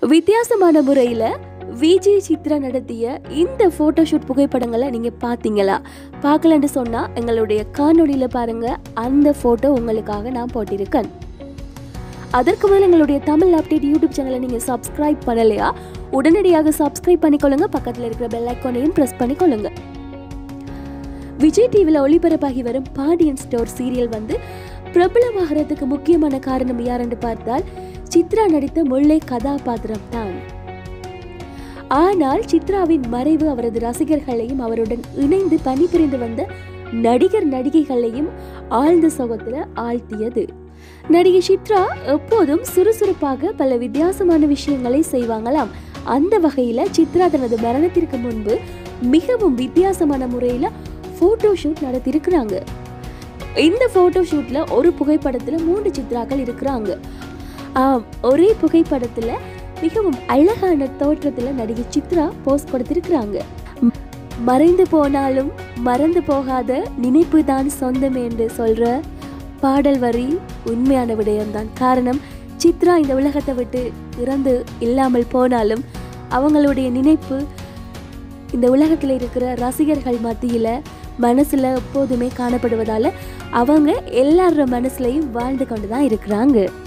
வித்தியாசமான முறையில் விஜய் சித்ரா நடத்திய இந்த ஃபோட்டோஷூட் புகைப்படங்களை நீங்கள் பார்த்தீங்களா பார்க்கலன்னு சொன்னால் எங்களுடைய காணொளியில் பாருங்கள் அந்த ஃபோட்டோ உங்களுக்காக நான் போட்டிருக்கேன் அதற்கு முதல்ல எங்களுடைய தமிழ் அப்டேட் யூடியூப் சேனலை நீங்கள் சப்ஸ்கிரைப் பண்ணலையா உடனடியாக சப்ஸ்கிரைப் பண்ணிக்கொள்ளுங்க பக்கத்தில் இருக்கிற பெல் ஐக்கானையும் ப்ரெஸ் பண்ணிக்கொள்ளுங்க விஜய் டிவியில் ஒளிபரப்பாகி வரும் பாண்டியன் ஸ்டோர் சீரியல் வந்து பிரபலமாகிறதுக்கு முக்கியமான காரணம் யாருன்னு பார்த்தால் சித்ரா நடித்த முல்லை கதாபாத்திரம் தான் ஆனால் சித்ராவின் மறைவு அவரது ரசிகர்களையும் அவருடன் இணைந்து பணிபுரிந்து வந்த நடிகர் நடிகைகளையும் ஆழ்ந்த சோகத்துல ஆழ்த்தியது நடிகை சித்ரா எப்போதும் சுறுசுறுப்பாக பல வித்தியாசமான விஷயங்களை செய்வாங்களாம் அந்த வகையில சித்ரா தனது மரணத்திற்கு முன்பு மிகவும் வித்தியாசமான முறையில போட்டோ ஷூட் நடத்தியிருக்கிறாங்க இந்த போட்டோ ஷூட்ல ஒரு புகைப்படத்துல மூன்று சித்ராக்கள் இருக்கிறாங்க ஆம் ஒரே புகைப்படத்துல மிகவும் அழகான தோற்றத்துல நடிகை சித்ரா போஸ் கொடுத்திருக்கிறாங்க ம், மறைந்து போனாலும் மறந்து போகாத நினைப்பு தான் சொந்தம் என்று சொல்ற பாடல் வரி உண்மையான விடயம்தான் காரணம் சித்ரா இந்த உலகத்தை விட்டு இறந்து இல்லாமல் போனாலும் அவங்களுடைய நினைப்பு இந்த உலகத்தில் இருக்கிற ரசிகர்கள் மத்தியில் மனசில் எப்போதுமே காணப்படுவதால் அவங்க எல்லாரோட மனசுலையும் வாழ்ந்து கொண்டு தான் இருக்கிறாங்க